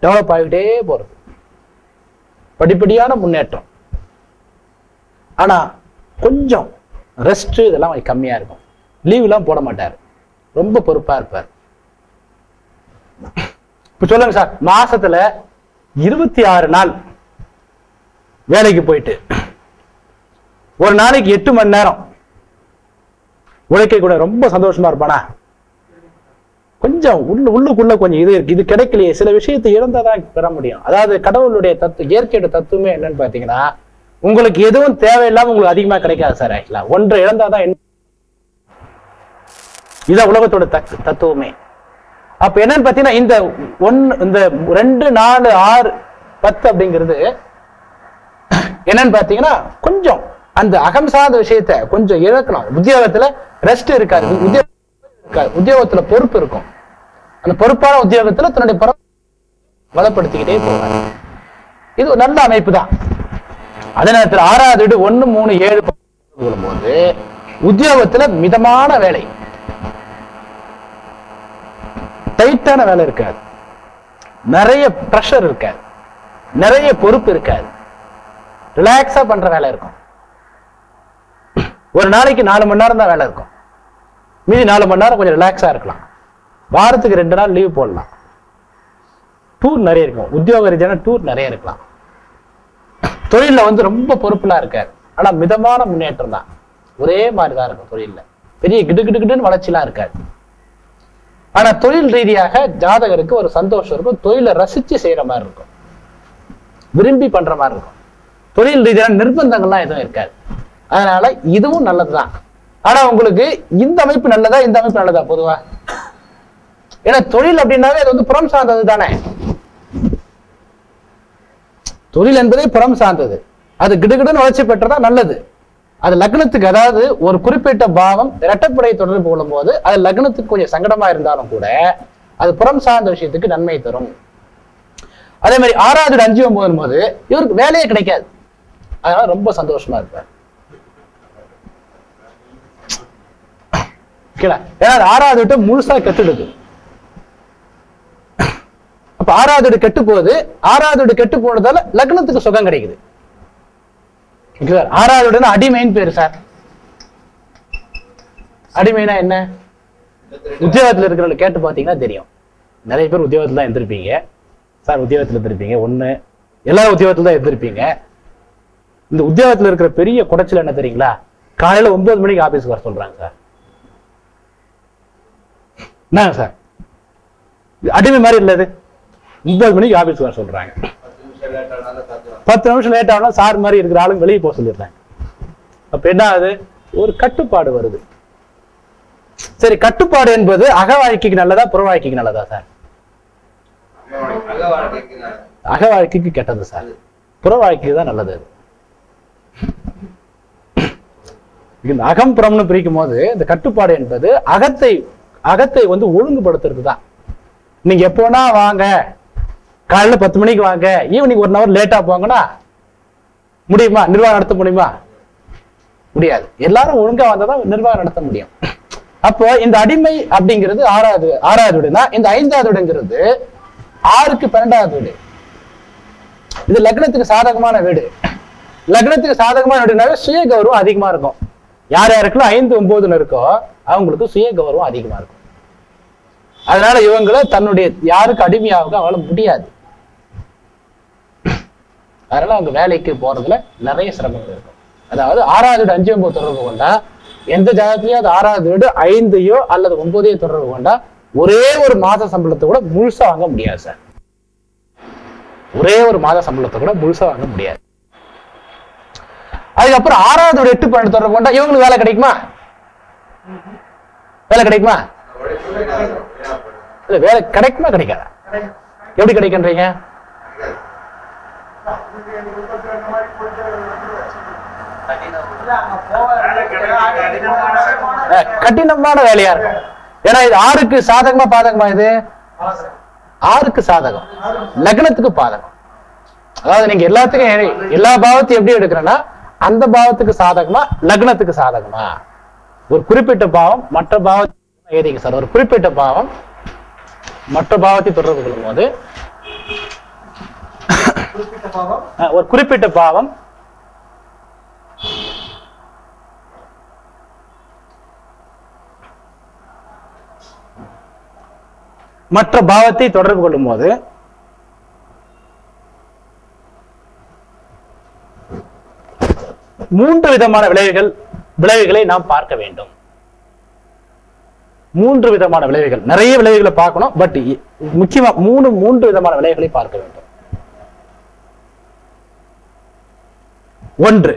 Develop ஆகிட்டே போறது படிப்படியான முன்னேற்றம் ஆனா கொஞ்சம் ரெஸ்ட் இதெல்லாம் கொஞ்சம் கம்மியா இருக்கும் லீவ்லாம் போட மாட்டார் ரொம்ப பொறுப்பா இருப்பார் இப்ப சொல்லுங்க சார் மாசத்துல இருபத்தி ஆறு நாள் வேலைக்கு போயிட்டு ஒரு நாளைக்கு எட்டு மணி நேரம் உழைக்க கூட ரொம்ப சந்தோஷமா இருப்பானா கொஞ்சம் உள்ள உள்ளுக்குள்ள கொஞ்சம் இது இருக்கு இது கிடைக்கலையே சில விஷயத்தை இழந்தாதான் பெற முடியும் அதாவது கடவுளுடைய தத்துவம் இயற்கையோட தத்துவமே என்னன்னு பாத்தீங்கன்னா உங்களுக்கு எதுவும் தேவையில்லாம உங்களுக்கு அதிகமா கிடைக்காது சார் ஆக்சுவலா ஒன்றை இழந்தாதான் என்ன இதான் உலகத்தோட தத் தத்துவமே அப்ப என்னன்னு பாத்தீங்கன்னா இந்த ஒன்னு இந்த ரெண்டு நாலு ஆறு பத்து அப்படிங்கிறது என்னன்னு பாத்தீங்கன்னா கொஞ்சம் அந்த அகம் சார்ந்த விஷயத்த கொஞ்சம் இழக்கணும் உத்தியோகத்துல ரெஸ்ட் இருக்காது உத்தியோக இருக்காது உத்தியோகத்துல பொறுப்பு இருக்கும் அந்த பொறுப்பான உத்தியோகத்துல தன்னுடைய பொறுப்பை பலப்படுத்திக்கிட்டே போவார் இது ஒரு நல்ல அமைப்பு தான் அதே நேரத்தில் ஆறாவது வீடு ஒண்ணு மூணு ஏழு போது உத்தியோகத்துல மிதமான வேலை டைட்டான வேலை இருக்காது நிறைய ப்ரெஷர் இருக்காது நிறைய பொறுப்பு இருக்காது ரிலாக்ஸா பண்ற வேலை இருக்கும் ஒரு நாளைக்கு நாலு மணி நேரம் தான் வேலை இருக்கும் மீதி நாலு மணி நேரம் கொஞ்சம் ரிலாக்ஸா இருக்கலாம் வாரத்துக்கு ரெண்டு நாள் லீவ் போடலாம் டூர் நிறைய இருக்கும் உத்தியோக ரீதியான டூர் நிறைய இருக்கலாம் தொழில்ல வந்து ரொம்ப பொறுப்புலாம் இருக்காரு ஆனா மிதமான முன்னேற்றம் தான் ஒரே மாதிரி தான் இருக்கும் தொழில்ல பெரிய கிடு கிடு கிடுன்னு வளர்ச்சிலாம் இருக்காது ஆனா தொழில் ரீதியாக ஜாதகருக்கு ஒரு சந்தோஷம் இருக்கும் தொழிலை ரசிச்சு செய்யற மாதிரி இருக்கும் விரும்பி பண்ற மாதிரி இருக்கும் தொழில் ரீதியான நிர்பந்தங்கள்லாம் எதுவும் இருக்காது அதனால இதுவும் நல்லதுதான் ஆனா உங்களுக்கு இந்த அமைப்பு நல்லதா இந்த அமைப்பு நல்லதா பொதுவா ஏன்னா தொழில் அப்படின்னாவே அது வந்து புறம் சார்ந்தது தானே தொழில் என்பதே புறம் சார்ந்தது அது கிடுகிடுன்னு வளர்ச்சி பெற்றதா நல்லது அது லக்னத்துக்கு அதாவது ஒரு குறிப்பிட்ட பாவம் இரட்டைப்படை தொடர்பு கொள்ளும் போது அது லக்னத்துக்கு கொஞ்சம் சங்கடமா இருந்தாலும் கூட அது புறம் சார்ந்த விஷயத்துக்கு நன்மை தரும் அதே மாதிரி ஆறாவது அஞ்சு ஒன்பது போது இவருக்கு வேலையே கிடைக்காது அதனால ரொம்ப சந்தோஷமா இருப்பார் கீழே ஏன்னா அது ஆறாவது விட்டு முழுசா கெட்டுடுது அப்ப ஆறாவது வீடு கெட்டு போகுது ஆறாவது வீடு கெட்டு போனதால லக்னத்துக்கு சுகம் கிடைக்குது ஓகே சார் ஆறாவது வீடுனா அடிமைன்னு பேரு சார் அடிமைனா என்ன உத்தியோகத்துல இருக்கிறவங்க கேட்டு பார்த்தீங்கன்னா தெரியும் நிறைய பேர் உத்தியோகத்துல தான் இருந்திருப்பீங்க சார் உத்தியோகத்துல இருந்திருப்பீங்க ஒண்ணு எல்லா உத்தியோகத்துல தான் இருந்திருப்பீங்க இந்த உத்தியோகத்துல இருக்கிற பெரிய குடைச்சல் என்ன தெரியுங்களா காலையில ஒன்பது மணிக்கு ஆபீஸ்க்கு வர சொல்றாங்க சார் என்னங்க சார் இது அடிமை மாதிரி இல்ல இது ஒன்பது மணிக்கு ஆபீஸ்க்கு வர சொல்றாங்க பத்து நிமிஷம் லேட் ஆகணும் சார் மாதிரி இருக்கிற ஆளுங்க வெளியே போக சொல்லிடுறாங்க அப்ப என்ன ஆகுது ஒரு கட்டுப்பாடு வருது சரி கட்டுப்பாடு என்பது அக வாழ்க்கைக்கு நல்லதா புற வாழ்க்கைக்கு நல்லதா சார் அக வாழ்க்கைக்கு கெட்டது சார் புற வாழ்க்கைக்கு தான் நல்லது அது இந்த அகம் புறம்னு பிரிக்கும் போது இந்த கட்டுப்பாடு என்பது அகத்தை அகத்தை வந்து ஒழுங்குபடுத்துறது தான் நீங்க எப்போனா வாங்க காலையில பத்து மணிக்கு வாங்க ஈவினிங் ஒரு ஹவர் லேட்டா போங்கன்னா முடியுமா நிர்வாகம் நடத்த முடியுமா முடியாது எல்லாரும் ஒழுங்கா வந்தாதான் நிர்வாகம் நடத்த முடியும் அப்போ இந்த அடிமை அப்படிங்கிறது ஆறாவது ஆறாவது வீடுனா இந்த ஐந்தாவது வீடுங்கிறது ஆறுக்கு பன்னெண்டாவது வீடு இது லக்னத்துக்கு சாதகமான வீடு லக்னத்துக்கு சாதகமான வீடுனாவே சுய கௌரவம் அதிகமா இருக்கும் யார் யாருக்கெல்லாம் ஐந்து ஒன்பதுல இருக்கோ அவங்களுக்கு சுய கௌரவம் அதிகமா இருக்கும் அதனால இவங்களை தன்னுடைய யாருக்கு அடிமையாக அவங்கள முடியாது அதனால அவங்க வேலைக்கு போறதுல நிறைய சிரமங்கள் இருக்கும் அதாவது ஆறாவது வீடு அஞ்சு ஒன்பது தொடர்பு கொண்டா எந்த ஜாதகத்திலயும் அது ஆறாவது வீடு ஐந்தையோ அல்லது ஒன்பதையோ தொடர்பு கொண்டா ஒரே ஒரு மாத சம்பளத்தை கூட முழுசா வாங்க முடியாது சார் ஒரே ஒரு மாத சம்பளத்தை கூட முழுசா வாங்க முடியாது அதுக்கப்புறம் ஆறாவது வீடு எட்டு பன்னெண்டு தொடர்பு கொண்டா இவங்களுக்கு வேலை கிடைக்குமா வேலை கிடைக்குமா இல்ல வேலை கிடைக்குமா கிடைக்காதா எப்படி கிடைக்கின்றீங்க அஹ், கடினமான வேலையா இருக்கும் ஏன்னா இது ஆறுக்கு சாதகமா பாதகமா இது ஆறுக்கு சாதகம் லக்னத்துக்கு பாதகம் அதாவது நீங்க எல்லாத்துக்கும் எ- எல்லா பாவத்தையும் எப்படி எடுக்கிறேன்னா அந்த பாவத்துக்கு சாதகமா லக்னத்துக்கு சாதகமா ஒரு குறிப்பிட்ட பாவம் மற்ற பாவத்தை ஏறிங்க சார் ஒரு குறிப்பிட்ட பாவம் மற்ற பாவத்தை தொடர்பு கொள்ளும் போது குறிப்பிட்ட பாவம் அஹ், ஒரு குறிப்பிட்ட பாவம் மற்ற பாவத்தை தொடர்பு கொள்ளும் போது மூன்று விதமான விளைவுகள் விளைவுகளை நாம் பார்க்க வேண்டும் மூன்று விதமான விளைவுகள் நிறைய விளைவுகளை பார்க்கணும் பட் முக்கியமா மூணு மூன்று விதமான விளைவுகளை பார்க்க வேண்டும் ஒன்று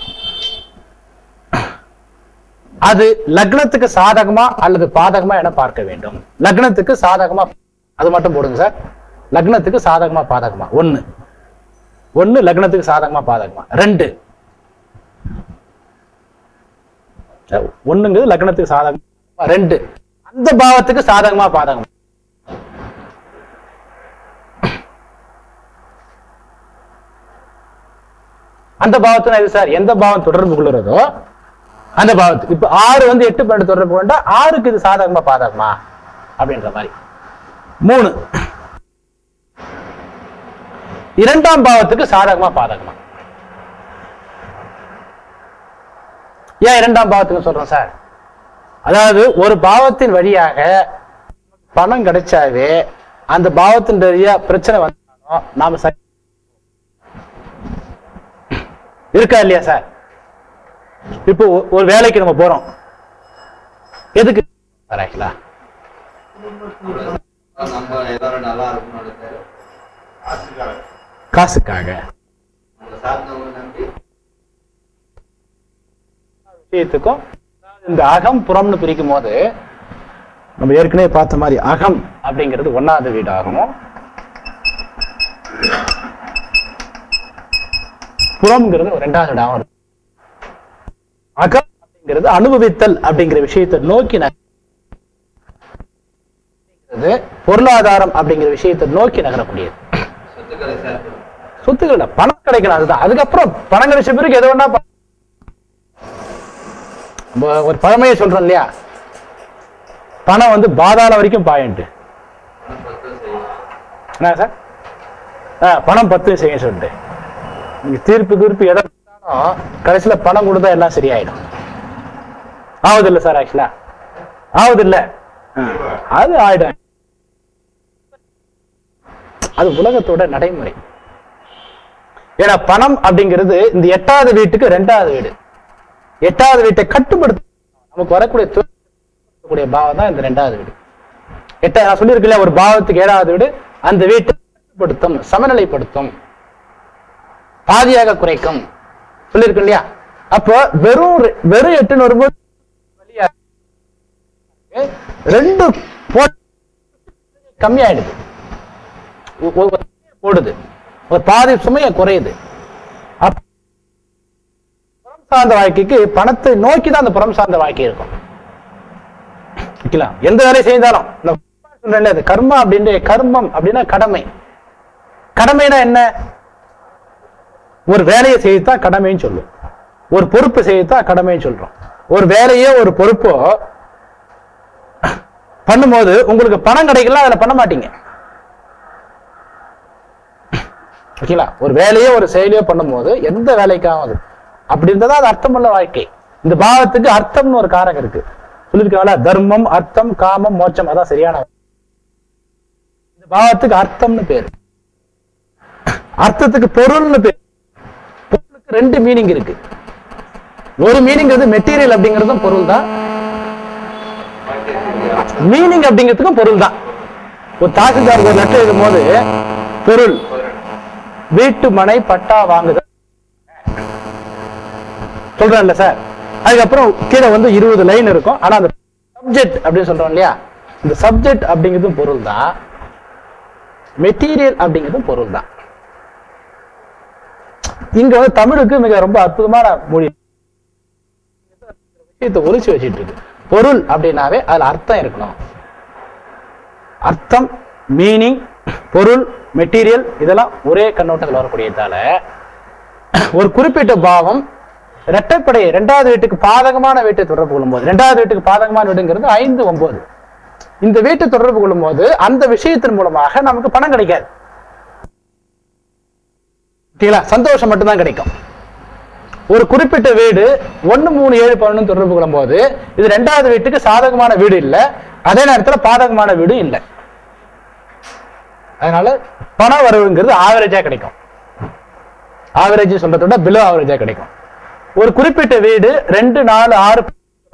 அது லக்னத்துக்கு சாதகமா அல்லது பாதகமா என பார்க்க வேண்டும் லக்னத்துக்கு சாதகமா அது மட்டும் போடுங்க சார் லக்னத்துக்கு சாதகமா பாதகமா ஒண்ணு ஒண்ணு லக்னத்துக்கு சாதகமா பாதகமா ரெண்டு ஒண்ணுங்கிறது லக்னத்துக்கு சாதகமா ரெண்டு அந்த பாவத்துக்கு சாதகமா பாதகமா அந்த பாவத்துல இது சார் எந்த பாவம் தொடர்பு கொள்கிறதோ அந்த பாவத்துக்கு இப்ப ஆறு வந்து எட்டு பன்னெண்டு தொடர்பு கொண்டா ஆறுக்கு இது சாதகமா பாதகமா அப்படின்ற மாதிரி மூணு இரண்டாம் பாவத்துக்கு சாதகமா பாதகமா ஏன் இரண்டாம் பாவத்துக்கு சொல்றோம் சார் அதாவது ஒரு பாவத்தின் வழியாக பணம் கிடைச்சாவே அந்த பாவத்தின் வழியா பிரச்சனை வந்தாலும் நாம சரி இருக்கா இல்லையா சார் இப்போ ஒ- ஒரு வேலைக்கு நம்ம போறோம் எதுக்கு சார் ஆக்சுவலா நம்ம எல்லாரும் நல்லா இருக்கணும்னு காசுக்காக உங்களை சார்ந்தவங்க நம்பி விஷயத்துக்கும் இந்த அகம் புறம்னு பிரிக்கும் போது நம்ம ஏற்கனவே பார்த்த மாதிரி அகம் அப்படிங்கிறது ஒன்னாவது வீடாகும் புறம்ங்கிறது ஒரு ரெண்டாவது வீடாகும் இருக்கும். அகம் அப்படிங்கிறது அனுபவித்தல் அப்படிங்கிற விஷயத்தை நோக்கி நக- அப்படிங்கிறது பொருளாதாரம் அப்படிங்கிற விஷயத்தை நோக்கி நகரக்கூடியது சொத்துக்களை சேர்க்கணும் சொத்துக்கள் இல்ல, பணம் கிடைக்கணும் அதுதான் அதுக்கப்புறம் பணம் கிடைச்ச பிறகு எது வேணா ப- நம்ம ஒரு பழமையை சொல்றோம் இல்லையா பணம் வந்து பாதாள வரைக்கும் பாயிண்ட் பணம் பத்து செய்யும் என்ன சார் ஆ, பணம் பத்து செய்ய சொல்லிட்டு நீங்க தீர்ப்பு தீர்ப்பு எதை கொடுத்தாலும் கடைசியில பணம் கொடுத்தா எல்லாம் சரியாயிடும் ஆகுது இல்ல சார் ஆக்சுவலா ஆகுது இல்ல ஆ, அது ஆயிடும் அது உலகத்தோட நடைமுறை ஏன்னா பணம் அப்படிங்கிறது இந்த எட்டாவது வீட்டுக்கு ரெண்டாவது வீடு எட்டாவது வீட்டை கட்டுப்படுத்த நமக்கு வரக்கூடிய தொழில் கூடிய பாவம் தான் இந்த ரெண்டாவது வீடு எட்ட நான் சொல்லியிருக்கல ஒரு பாவத்துக்கு ஏழாவது வீடு அந்த வீட்டை கட்டுப்படுத்தும் சமநிலைப்படுத்தும் பாதியாக குறைக்கும் சொல்லியிருக்கேன் இல்லையா அப்போ வெறும் ரெ- வெறும் எட்டுன்னு வரும்போது வழியா ரெண்டு போ- கம்மியாயிடுது ஒ- ஒ- ஒரு போடுது ஒரு பாதி சுமையை குறையுது அப்ப புறம் சார்ந்த வாழ்க்கைக்கு பணத்தை நோக்கி தான் அந்த புறம் சார்ந்த வாழ்க்கை இருக்கும் வைக்கலாம் எந்த வேலையை செய்தாலும் இந்த சொல்றேன்ல, அது கர்மா அப்படின்ற கர்மம் அப்படின்னா கடமை கடமைனா என்ன ஒரு வேலையை செய்யத்தான் கடமைன்னு சொல்லும் ஒரு பொறுப்பு செய்யத்தான் கடமைன்னு சொல்றோம் ஒரு வேலையோ ஒரு பொறுப்போ பண்ணும்போது உங்களுக்கு பணம் கிடைக்கல அதுல பண்ண மாட்டீங்க ஓகேங்களா ஒரு வேலையோ ஒரு செயலையோ பண்ணும்போது எந்த வேலைக்காவது அப்படி இருந்தா அது அர்த்தமுள்ள வாழ்க்கை இந்த பாவத்துக்கு அர்த்தம்னு ஒரு காரகம் இருக்கு சொல்லியிருக்காங்களா தர்மம் அர்த்தம் காமம் மோட்சம் அதான் சரியான வார்த்தை. இந்த பாவத்துக்கு அர்த்தம்னு பேரு அர்த்தத்துக்கு பொருள்னு பேரு பொருளுக்கு ரெண்டு மீனிங் இருக்கு ஒரு மீனிங் மெட்டீரியல் அப்படிங்கிறதும் பொருள் தான் மீனிங் அப்படிங்கிறதுக்கும் பொருள் தான் ஒரு தாசில்தார் ஒரு லெட்டர் எழுதும் போது பொருள் வீட்டு மனை பட்டா வாங்குதல் சொல்றேன்ல சார் அதுக்கப்புறம் கீழே வந்து இருபது லைன் இருக்கும் ஆனா அந்த சப்ஜெக்ட் அப்படின்னு சொல்றோம் இல்லையா இந்த சப்ஜெக்ட் அப்படிங்கிறதும் பொருள் தான் மெட்டீரியல் அப்படிங்கிறதும் பொருள் தான் இங்க வந்து தமிழுக்கு மிக ரொம்ப அற்புதமான மொழி விஷயத்தை ஒளிச்சு வச்சிட்டு இருக்கு பொருள் அப்படின்னாவே அதுல அர்த்தம் இருக்கணும் அர்த்தம் மீனிங் பொருள் மெட்டீரியல் இதெல்லாம் ஒரே கண்ணோட்டத்தில் வரக்கூடியதால ஒரு குறிப்பிட்ட பாவம் இரட்டைப்படை இரண்டாவது வீட்டுக்கு பாதகமான வீட்டை தொடர்பு கொள்ளும்போது இரண்டாவது வீட்டுக்கு பாதகமான வீடுங்கிறது ஐந்து ஒன்பது இந்த வீட்டை தொடர்பு கொள்ளும்போது அந்த விஷயத்தின் மூலமாக நமக்கு பணம் கிடைக்காது ஓகேங்களா சந்தோஷம் மட்டும்தான் கிடைக்கும் ஒரு குறிப்பிட்ட வீடு ஒண்ணு மூணு ஏழு பதினொன்று தொடர்பு கொள்ளும்போது இது ரெண்டாவது வீட்டுக்கு சாதகமான வீடு இல்ல அதே நேரத்துல பாதகமான வீடு இல்லை அதனால பண வரவுங்கிறது ஆவரேஜா கிடைக்கும் ஆவரேஜ் சொல்றதை விட பிலோ ஆவரேஜா கிடைக்கும் ஒரு குறிப்பிட்ட வீடு ரெண்டு நாலு ஆறு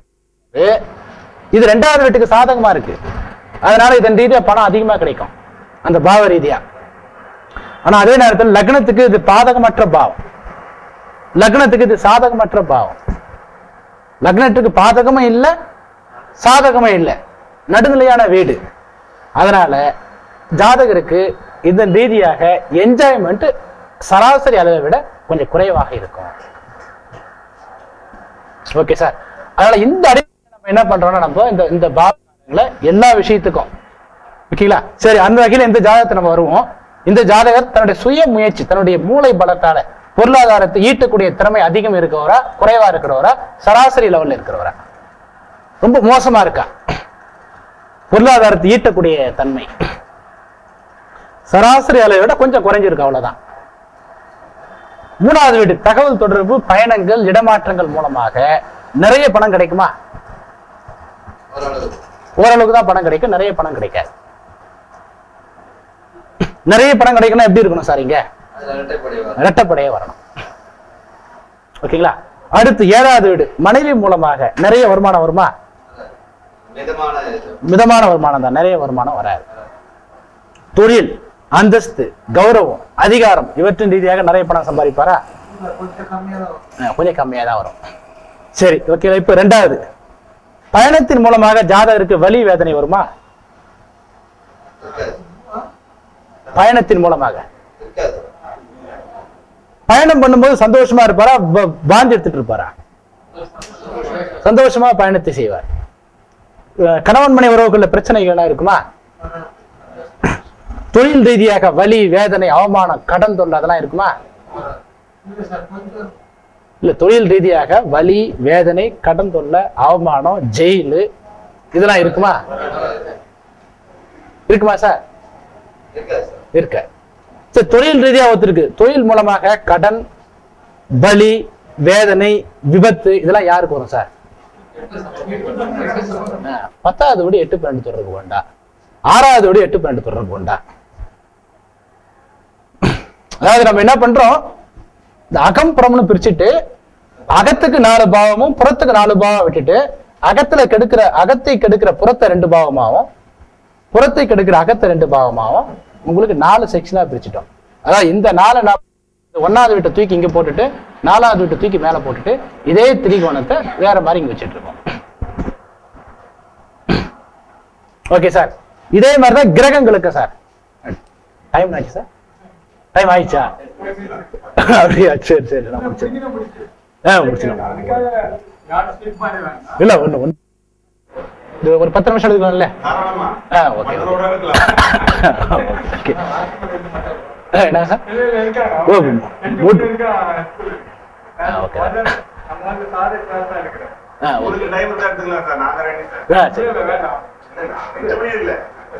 இது ரெண்டாவது வீட்டுக்கு சாதகமா இருக்கு அதனால இதன் ரீதியா பணம் அதிகமா கிடைக்கும் அந்த பாவ ரீதியா ஆனா அதே நேரத்தில் லக்னத்துக்கு இது பாதகமற்ற பாவம் லக்னத்துக்கு இது சாதகமற்ற பாவம் லக்னத்துக்கு பாதகமும் இல்லை சாதகமும் இல்லை நடுநிலையான வீடு அதனால ஜாதகருக்கு இதன் ரீதியாக என்ஜாய்மெண்ட் சராசரி அளவை விட கொஞ்சம் குறைவாக இருக்கும் ஓகே சார் அதனால இந்த அடிப்படையில் நம்ம என்ன பண்றோம்னா நம்ம இந்த இந்த பாவங்களை எல்லா விஷயத்துக்கும் ஓகேங்களா சரி அந்த வகையில் இந்த ஜாதகத்தை நம்ம வருவோம் இந்த ஜாதகர் தன்னுடைய சுய முயற்சி தன்னுடைய மூளை பலத்தால பொருளாதாரத்தை ஈட்டக்கூடிய திறமை அதிகம் இருக்கிறவரா குறைவா இருக்கிறவரா சராசரி லெவல்ல இருக்கிறவரா ரொம்ப மோசமா இருக்கா பொருளாதாரத்தை ஈட்டக்கூடிய தன்மை சராசரி அளவை விட கொஞ்சம் குறைஞ்சிருக்கு அவ்வளவுதான் மூணாவது வீடு தகவல் தொடர்பு பயணங்கள் இடமாற்றங்கள் மூலமாக நிறைய பணம் கிடைக்குமா ஓரளவு ஓரளவுக்கு தான் பணம் கிடைக்கும் நிறைய பணம் கிடைக்காது நிறைய பணம் கிடைக்கணும் எப்படி இருக்கணும் சார் இங்க அது இரட்டைப்படை வரும் இரட்டப்படையே வரணும் ஓகேங்களா அடுத்து ஏழாவது வீடு மனைவி மூலமாக நிறைய வருமானம் வருமா மிதமான இது. மிதமான வருமானம் தான் நிறைய வருமானம் வராது தொழில் அந்தஸ்து கௌரவம் அதிகாரம் இவற்றின் ரீதியாக நிறைய பணம் சம்பாதிப்பாரா ஆ, கொஞ்சம் கம்மியா தான் வரும் சரி ஓகே இப்ப ரெண்டாவது பயணத்தின் மூலமாக ஜாதகருக்கு வலி வேதனை வருமா இருக்காது பயணத்தின் மூலமாக இருக்காது பயணம் பண்ணும்போது சந்தோஷமா இருப்பாரா ப- பாஞ்சு எடுத்துட்டு இருப்பாரா சந்தோஷமா பயணத்தை செய்வார் அஹ் கணவன் மனை உறவுக்குள்ள பிரச்சனைகள்லாம் இருக்குமா தொழில் ரீதியாக வலி வேதனை அவமானம் கடன் தொல்லை அதெல்லாம் இருக்குமா இல்ல தொழில் ரீதியாக வலி வேதனை கடன் தொல்லை அவமானம் ஜெயிலு இதெல்லாம் இருக்குமா இருக்குமா சார் இருக்காது சார் இருக்க சரி தொழில் ரீதியா ஒருத்தருக்கு தொழில் மூலமாக கடன் பலி வேதனை விபத்து இதெல்லாம் யாருக்கு வரும் சார் ஆ, பத்தாவது விட எட்டு பன்னெண்டு தொடர்பு கொண்டா ஆறாவது விட எட்டு பன்னெண்டு தொடர்பு கொண்டா அதாவது நம்ம என்ன பண்றோம் இந்த அகம் புறம்னு பிரிச்சுட்டு அகத்துக்கு நாலு பாவமும் புறத்துக்கு நாலு பாவம் விட்டுட்டு அகத்துல கெடுக்கிற அகத்தை கெடுக்கிற புறத்தை ரெண்டு பாவமாவும் புறத்தை கெடுக்கிற அகத்தை ரெண்டு பாவமாவும் உங்களுக்கு நாலு செக்ஷனா பிரிச்சுட்டோம் அதாவது இந்த நாலு நா- ஒன்னாவது வீட்டை தூக்கி இங்க போட்டுட்டு நாலாவது வீட்டை தூக்கி மேல போட்டுட்டு இதே திரிகோணத்தை வேற மாதிரி இங்க வச்சுட்டு இருக்கோம் ஓகே சார் இதே மாதிரி தான் கிரகங்களுக்கு சார் டைம் ஆச்சு சார் டைம் ஆயிடுச்சா அப்படியா சரி சரி நான் முடிச்சிடுறேன். ஆ முடிச்சிடலாம் இல்ல ஒண்ணு ஒண்ணு இது ஒரு பத்து நிமிஷம் எடுக்கலாம்ல தாராளமா. ஆ ஓகே மற்றதோட இருக்கலாம். ஓகே ஆ, என்ன சார் ஓ, மூட்டு. ஆ, ஓகே. ஆ ஓகே உங்களுக்கு time இருந்தா எடுத்துக்கலாம் சார். நாங்க ready சார். ஆ சரி அஞ்சு மணி இல்ல.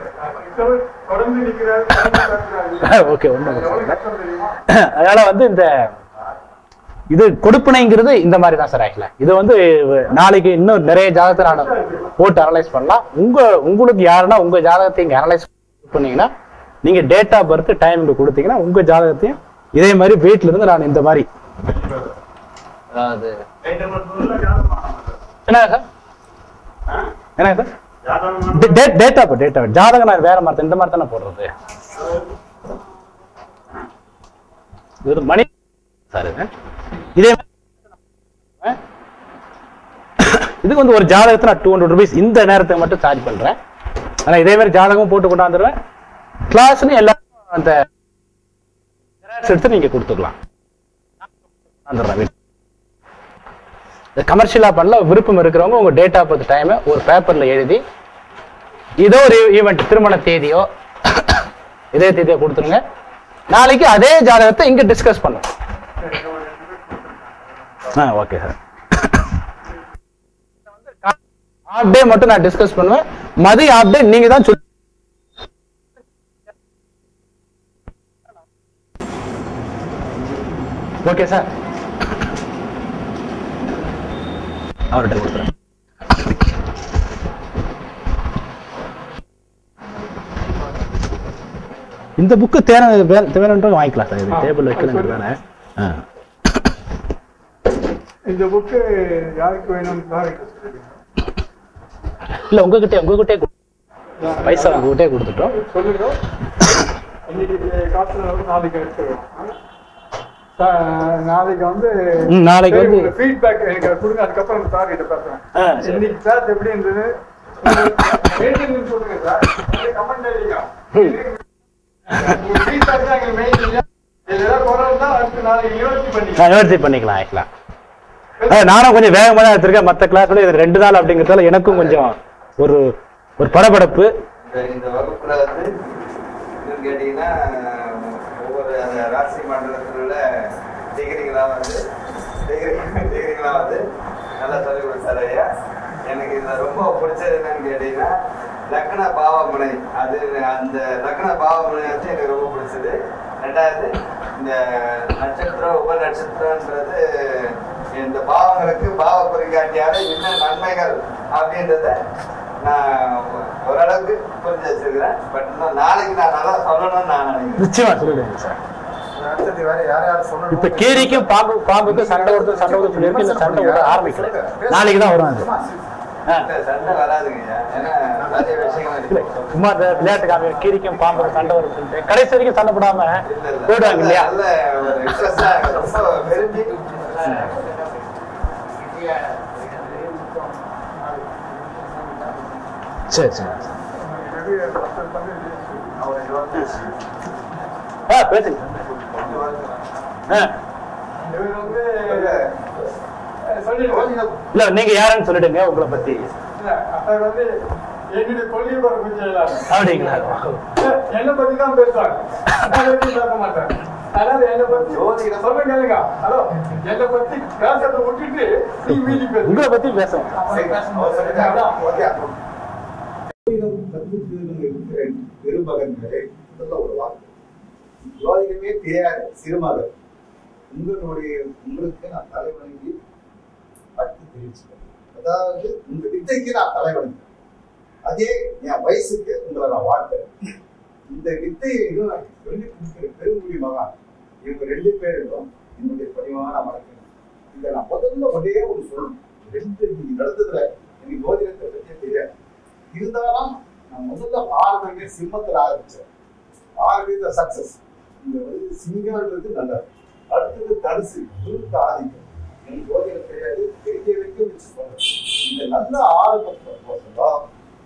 ஓகே ஒன்றும் அதனால வந்து இந்த இது கொடுப்பனைங்கிறது இந்த மாதிரி தான் சார் ஆக்சுவலா இது வந்து நாளைக்கு இன்னும் நிறைய ஜாதகத்தை நான் போட்டு அனலைஸ் பண்ணலாம் உங்க உங்களுக்கு யாருன்னா உங்க ஜாதகத்தை இங்க அனலைஸ் பண்ணீங்கன்னா நீங்க டேட் ஆஃப் பர்த் டைம் இங்க கொடுத்தீங்கன்னா உங்க ஜாதகத்தையும் இதே மாதிரி வீட்ல இருந்து நான் இந்த மாதிரி அதாவது Right number two ல ஜாதகமா? என்ன சார் ஆ? என்ன சார் ஜாதகமா? டேட் ஆஃப் டேட் ஆஃப் ஜாதகம் நான் வேற மாதிரி இந்த மாதிரி தானே போடுறது இது ஒரு மணி சார் இது இதே மாதிரி இதுக்கு வந்து ஒரு ஜாதகத்தை நான் டூ ஹண்ட்ரட் ருபீஸ் இந்த நேரத்துக்கு மட்டும் சார்ஜ் பண்றேன் ஆனா இதே மாதிரி ஜாதகமும் போட்டு கொண்டாந்துருவேன் கிளாஸ்னு எல்லாரும் அந்த xerox எடுத்து நீங்க கொடுத்துக்கலாம் கொண்டாந்துடுறேன் கமர்ஷியலா பண்ணல விருப்பம் இருக்கிறவங்க உங்க டேட் ஆஃப் பர்த் டைமை ஒரு பேப்பர்ல எழுதி ஏதோ ஒரு ஈவெண்ட் திருமண தேதியோ இதே தேதியோ கொடுத்துருங்க நாளைக்கு அதே ஜாதகத்தை இங்க டிஸ்கஸ் பண்ணுவோம் ஆ ஓகே சார் ஹாஃப் டே மட்டும் நான் டிஸ்கஸ் பண்ணுவேன் மதிய ஹாஃப் டே நீங்க தான் சொல்லி ஓகே சார் அவர்கிட்ட கொடுத்துறேன் இந்த புக்கு தேவை தேவைன்றவங்க வாங்கிக்கலாம் சார் இது டேபிள் வைக்கணும் தானே ஆ இந்த புக்கு யாருக்கு வேணும்னு பாருங்க இல்ல உங்ககிட்ட உங்ககிட்டே கு- பைசா உங்ககிட்டே கொடுத்துட்டோம் சொல்லுங்க இன்னைக்கு காசுல வந்து நாளைக்கு எடுத்துருவோம் நாளைக்கு வந்து ம், நாளைக்கு வந்து- ஃபீட்பேக் எனக்கு அது கொடுங்க அதுக்கப்புறம் சார் கிட்ட பேசுறேன் ஆ, சரி. இன்னைக்கு கிளாஸ் எப்படி இருந்தது மெயின்டெனன்ஸ் சொல்லுங்க சார் கமெண்ட் எழுதிங்க ஃபீட்பேக் தான் எங்களுக்கு மெயின் இல்லையா இதெல்லாம் குறை தான் அடுத்து நாளைக்கு யோசிச்சு பண்ணிக்கலாம் நான் நிவர்த்தி பண்ணிக்கலாம் ஆக்கலாம் அஹ் நானும் கொஞ்சம் வேகமா தான் எடுத்திருக்கேன் மற்ற கிளாஸ் விட இது ரெண்டு நாள் அப்படிங்கிறதால எனக்கும் கொஞ்சம் ஒரு ஒரு படபடப்பு இந்த இந்த வகுப்புல வந்து என்னன்னு கேட்டீங்கன்னா ஒவ்வொரு அந்த ராசி மண்டலத்தில் உள்ள டிகிரிகளா வந்து டிகிரி டிகிரிகளா வந்து நல்லா சொல்லிக் கொடுத்தாரு ஐயா எனக்கு இதுல ரொம்ப பிடிச்சது என்னன்னு கேட்டீங்கன்னா லக்ன பாவமுனை அது அந்த லக்ன பாவமுனை வந்து எனக்கு ரொம்ப பிடிச்சது ரெண்டாவது இந்த நட்சத்திரம் உப நட்சத்திரம்ன்றது இந்த பாவங்களுக்கு பாவ குறிகாட்டியாக என்ன நன்மைகள் அப்படின்றத நான் ஓரளவுக்கு புரிஞ்சு வச்சிருக்கிறேன் பட் இன்னும் நாளைக்கு நான் நல்லா சொல்லணும்னு நான் நினைக்கிறேன் நிச்சயமா சொல்லிடுங்க சார் அடுத்தது வேற யார் யார் சொல்லணும் இப்ப கீரிக்கும் பாம்பு பாம்புக்கும் சண்டை வருது சண்டை வருது சொல்லியிருக்கு இந்த சண்டை விட ஆரம்பிக்கல நாளைக்கு தான் வரும் அது ஆ. இல்ல, சண்டை வராதுங்கய்யா ஏன்னா நிறைய விஷயங்கள் இல்ல, இருக்கு சும்மா இந்த விளையாட்டு காமி கீரிக்கும் பாம்புக்கும் சண்டை வருது சொல்லிட்டு கடைசி வரைக்கும் சண்டை போடாம இல்ல, இல்ல. போயிடுவாங்க இல்லையா நல்ல ஒரு இன்ட்ரெஸ்டா ரொம்ப விரும்பி சரி சரி அவர் இருபத்தஞ்சு ஆ பேசுங்க ஆ. இவர் வந்து சொல்லிடுவோம் இல்ல நீங்க யாருன்னு சொல்லிடுங்க உங்களை பத்தி இல்ல, அவர் வந்து என்னுடைய கொள்கை பரப்பு செயலாளர் அப்படிங்களா என்னை பத்தி தான் பேசுவாங்க நான் பத்தி பேச மாட்டேன் அதாவது என்னை பத்தி ஜோதிடம். சொல்ல கேளுங்க ஹலோ என்னை பத்தி பேசுறதை விட்டுட்டு நீ மீதி பேசு உங்களை பத்தி பேசுங்க அவர் சொல்லிட்டாங்களா? ஓகே. பெருமகன்களே முதல்ல ஒரு வார்த்தை ஜோதிடமே தெரியாது சிறுமகன் உங்களுடைய உங்களுக்கு நான் தலைவணங்கி பட்டு தெரிவிச்சுக்கிறேன் அதாவது உங்க வித்தைக்கு நான் தலைவணங்கி அதே என் வயசுக்கு உங்களை நான் வாழ்த்துறேன் இந்த வித்தையை இன்னும் நான் சொல்லி கொடுக்கிற பெருங்குடி மகான் இவங்க ரெண்டு பேருக்கும் என்னுடைய பணிவான வணக்கம் இதை நான் முதல்ல ஒரே ஒரு சொல்லணும் ரெண்டு நீங்க நடந்ததுல எனக்கு ஜோதிடத்தை பற்றியே தெரியாது இருந்தாலும் நான் முதல்ல ஆரம்பமே சிம்மத்தில் ஆரம்பிச்சேன் ஆரம்பித்த சக்சஸ் இந்த வந்து சிங்கம்ன்றது நல்லது அடுத்தது தனுசு குருக்கு ஆதிக்கம் எனக்கு ஜோதிடம் தெரியாது தெரிய வரைக்கும் வச்சு சொல்றேன் இந்த நல்ல ஆரம்பத்தில் போசலாம்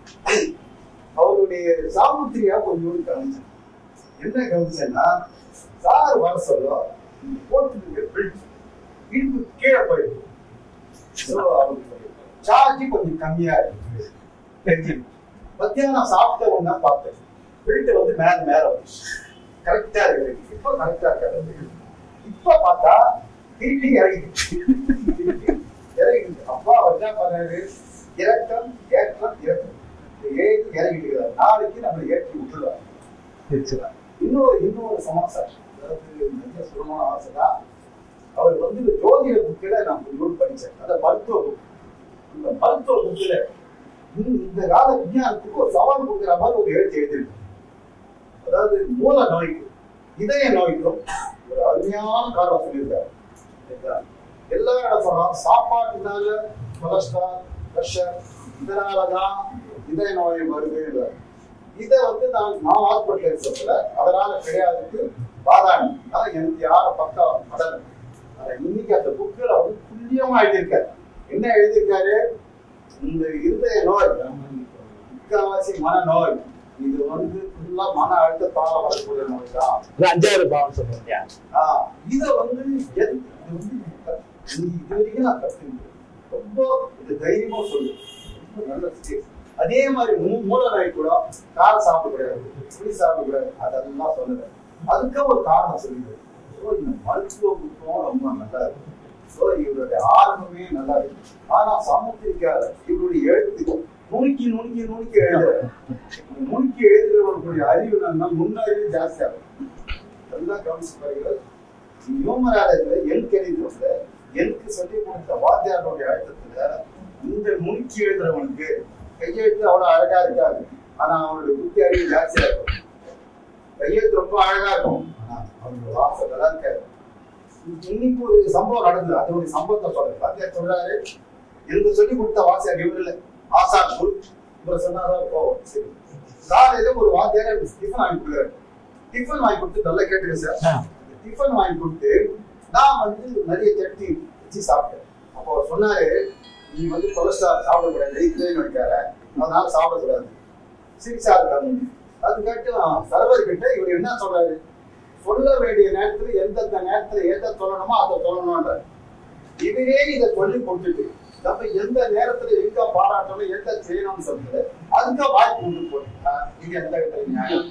அவருடைய சாமுத்திரியா கொஞ்சோண்டு கவனிச்சேன் என்ன கவனிச்சேன்னா சார் வர சொல்ல இந்த போட்டு பிரிட்ஜ் இடுப்பு கீழே போயிருக்கு ஸோ அவருக்கு சார்ஜ் கொஞ்சம் கம்மியா இருக்கு தெரிஞ்சுது மத்தியானம் சாப்பிட்ட ஒண்ணா பார்த்தேன் பெல்ட் வந்து மேல மேல வந்துச்சு கரெக்டா இருக்கு இப்ப கரெக்டா இருக்காது இப்ப பார்த்தா திருப்பி இறங்கிடுச்சு இறங்கிடுச்சு அப்பா அவர் என்ன பண்ணாரு இறக்கம் ஏற்றம் இறக்கம் இந்த ஏறி இறங்கிட்டு இருக்கிறார் நாளைக்கு நம்மளை ஏற்றி விட்டுருவார் இன்னொரு இன்னொரு சமாசாரம் அதாவது நல்ல சுகமான ஆசை தான் அவர் வந்து இந்த ஜோதிட புக்கில் நான் கொஞ்சம் படித்தேன் அதாவது மருத்துவ புக் இந்த மருத்துவ புக்கில் இந்த கால விஞ்ஞானத்துக்கு ஒரு சவால் கொடுக்குற மாதிரி ஒரு எழுத்து எழுதியிருக்கு அதாவது மூல நோய்க்கு இதய நோய்க்கும் ஒரு அருமையான காரணம் சொல்லியிருக்காரு சரிங்களா? எல்லா இடம் சொன்னோம் சாப்பாட்டுனால கொலஸ்ட்ரால் ப்ரெஷர் இதனாலதான் இதய நோய் வருது இதை வந்து நான் நான் ஹாஸ்பிட்டல் இருக்கிறதுல அதனால கிடையாதுக்கு வாதாடி அதான் எனக்கு யார பக்கம் படல ஆனா இன்னைக்கு அந்த புக்கில் வந்து துல்லியமா எழுதியிருக்காரு என்ன எழுதியிருக்காரு இந்த இருதய நோய் முக்கால்வாசி மனநோய் இது வந்து ஃபுல்லா மன அழுத்தத்தால வரக்கூடிய நோய் தான் இது அஞ்சாவது பாவம் சொல்றீங்க ஆஹ் இத வந்து எது- இது வந்து க- இது இது வரைக்கும் நான் கத்துக்கிட்டேன் ரொம்ப இது தைரியமா சொல்லு ரொம்ப நல்ல ஸ்டேஜ் அதே மாதிரி மூ- மூல நோய் கூட காரம் சாப்பிடக்கூடாது புளி சாப்பிடக்கூடாது அதெல்லாம் சொல்லுது அதுக்கு ஒரு காரணம் சொல்லுது ஸோ இந்த மருத்துவ புத்தகம் ரொம்ப நல்லா இருக்கு ஸோ இவருடைய ஆர்வமே நல்லா இருக்கு ஆனா சமுத்திரிக்காத இவருடைய எழுத்து நுணுக்கி நுணுக்கி நுணுக்கி எழுதுற நுணுக்கி எழுதுறவர்களுடைய அறிவு என்னன்னா முன்னறிவு ஜாஸ்தியாகும் எல்லாம் கவனிச்சு பாருங்கள் நியூமராலஜில எல்கு எழுதுறதுல எல்கு சொல்லி கொடுத்த வாத்தியாரோடைய அழுத்தத்துல இந்த நுணுக்கி எழுதுறவனுக்கு கையெழுத்து அவ்வளவு அழகா இருக்காது ஆனா அவனுடைய புத்தி அறிவு ஜாஸ்தியா இருக்கும் கையெழுத்து ரொம்ப அழகா இருக்கும் ஆனா அவனுடைய வாசல் நல்லா இருக்காது இன்னைக்கு ஒரு சம்பவம் நடந்தது அதனுடைய சம்பவத்தை சொல்றேன் வாத்தியார் சொல்றாரு எனக்கு சொல்லி கொடுத்த வாசியார் இவர் இல்ல ஆசா குரு இவர் சொன்னாதான் போவோம் சரி காலையில ஒரு வாத்தியார் எனக்கு டிஃபன் வாங்கி கொடுக்குறாரு டிஃபன் வாங்கி கொடுத்து நல்லா கேட்டுக்க சார் ஆ. டிஃபன் வாங்கி கொடுத்து நான் வந்து நிறைய சட்னி வச்சு சாப்பிட்டேன் அப்போ அவர் சொன்னாரு நீ வந்து கொலஸ்ட்ரால் சாப்பிடக்கூடாது வெயிட்லேயே நினைக்காத அதனால சாப்பிடக்கூடாது சரி சார் அது கேட்டு சர்வர் கிட்ட இவர் என்ன சொல்றாரு சொல்ல வேண்டிய நேரத்துல எந்தெந்த நேரத்துல எதை சொல்லணுமோ அதை சொல்லணும்ன்ற இவரே இதை சொல்லி கொடுத்துட்டு நம்ம எந்த நேரத்துல எங்க பாராட்டணும் எந்த செய்யணும்னு சொல்லிட்டு அதுக்கு வாய்ப்பு உண்டு போட்டு இது எந்த விதத்துல நியாயம்?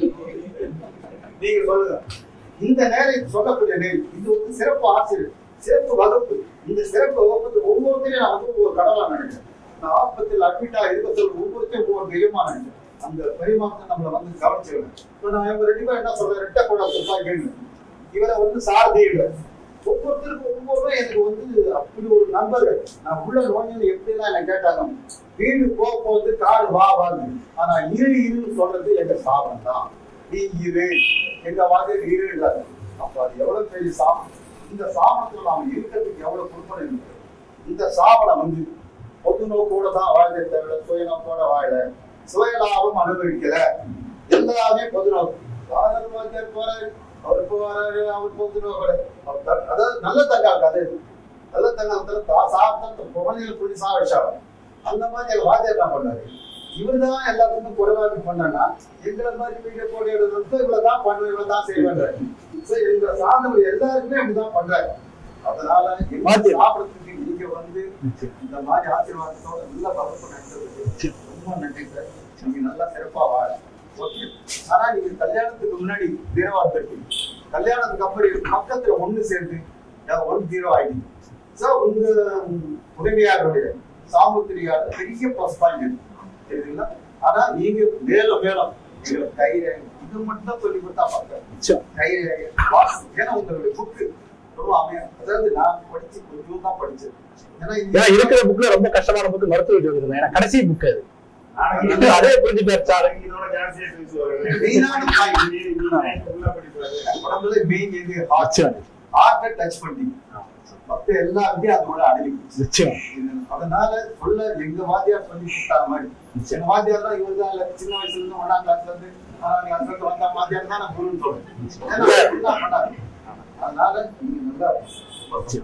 நீங்க சொல்லுங்க இந்த நேரம் சொல்லக்கூடிய நேரம் இது வந்து சிறப்பு ஆசிரியர் சிறப்பு வகுப்பு இந்த சிறப்பு வகுப்பு ஒவ்வொருத்தரையும் நான் வந்து ஒரு கடவுளா நினைக்கிறேன் நான் ஆஸ்பத்திரியில் அட்மிட்டா இருக்க சொல்ல ஒவ்வொருத்தையும் ஒவ்வொரு தெய்வமா நினைக்கிறேன் அந்த பரிமாற்றத்தை நம்மளை வந்து கவனிச்சிருவேன் இப்போ நான் இவங்க ரெண்டு பேரும் என்ன சொல்றேன் ரெட்ட கூட துப்பாக்கின்னு இவரை வந்து சாரதியிட ஒவ்வொருத்தருக்கும் ஒவ்வொருவரும் எனக்கு வந்து அப்படி ஒரு நண்பர்கள் நான் உள்ள நோய்கள் எப்படிலாம் என்ன கேட்டாங்க வீடு போக போகுது காடு வா வாது ஆனா இரு இருன்னு சொல்றது எங்க சாபம் தான் நீ இரு எங்க வாங்க இருன்றாரு அப்ப அது எவ்வளவு பெரிய சாபம் இந்த சாபத்துல நாம இருக்கிறதுக்கு எவ்வளவு குடும்பம் இருக்கு இந்த சாபனை வந்து பொது நோக்கோட தான் வாழ்க்கை தவிர சுயநோக்கோட வாழ சுயலாபம் அனுபவிக்கல எல்லாமே பொது நோக்கம் சாதாரண வாத்தியார் போறாரு அவர் போறாரு அவர் பொது நோக்கோட அவர் த- அதாவது நல்ல தங்கா கதை இது. நல்ல தங்கத்துல தான் சாப்பிட்ட குழந்தைகள் புள்ளி சாவிச்சாங்க அந்த மாதிரி எங்க வாத்தியார் என்ன பண்ணாரு இவர் தான் எல்லாத்துக்கும் குறைவாக பண்ணனா எங்களை மாதிரி வீடியோ போட்டு எடுத்து இவ்வளவு தான் பண்ணுவேன் இவ்வளவு தான் செய்வேன் சோ எங்க சார்ந்தவர் எல்லாருக்குமே அப்படிதான் பண்றாரு அதனால எங்க வாத்தியார். சாப்பிடறதுக்கு நீங்க வந்து இந்த மாதிரி ஆசீர்வாதத்தோட நல்ல வகுப்பு நடத்துறதுக்கு ரொம்ப நன்றி சார் நீங்க நல்லா சிறப்பா வாழ ஓகே ஆனா நீங்க கல்யாணத்துக்கு முன்னாடி ஜீரோவா இருப்பீங்க கல்யாணத்துக்கு அப்புறம் பக்கத்துல ஒண்ணு சேர்ந்து ஒன் ஜீரோ ஆயிடுங்க சோ உங்க உதவியாளருடைய சாமுத்திரியார் பெரிய ப்ளஸ் பாயிண்ட் தெரியுதுங்களா ஆனா நீங்க மேலும் மேலும் நீங்க தைரியம் இது மட்டும் சொல்லி கொடுத்தா பார்க்க தைரியம் வாசி. ஏன்னா உங்களுடைய புக்கு ரொம்ப அமையா அதாவது நான் படிச்சு கொஞ்சம் தான் படிச்சேன் ஏன்னா ஏன்னா இது- இருக்கிற புக்ல ரொம்ப கஷ்டமான புக்கு மருத்துவ ஜோதிடம் ஏன்னா கடைசி புக் அது நாளைக்கு அதே புரிஞ்சு பேச்சாரு இதோட ஜாஸ்தியா பேசுவாரு. மெயினான point. நீ- நீ தான் full-ஆ படிப்பாரு. உடம்புல மெயின் எது ஹார்ட் நிச்சயம் ஹார்ட்டை டச் பண்ணி மத்த எல்லாருமே அதோட அடங்கி போச்சு. நிச்சயம் இது- அதனால சொல்ல எங்க வாத்தியார் சொல்லி கொடுத்தா மாதிரி எங்க வாத்தியார் தான் இவர் தான் இல்ல, சின்ன வயசுல இருந்து ஒன்னாம் கிளாஸ்ல இருந்து ஆறாம் கிளாஸ்ல இருந்து வந்த வாத்தியார் தான் நான் குருன்னு சொல்றேன் ஏன்னா அவர் இப்படிதான் பண்ணாரு. அதனால நீங்க நல்லா நிச்சயம்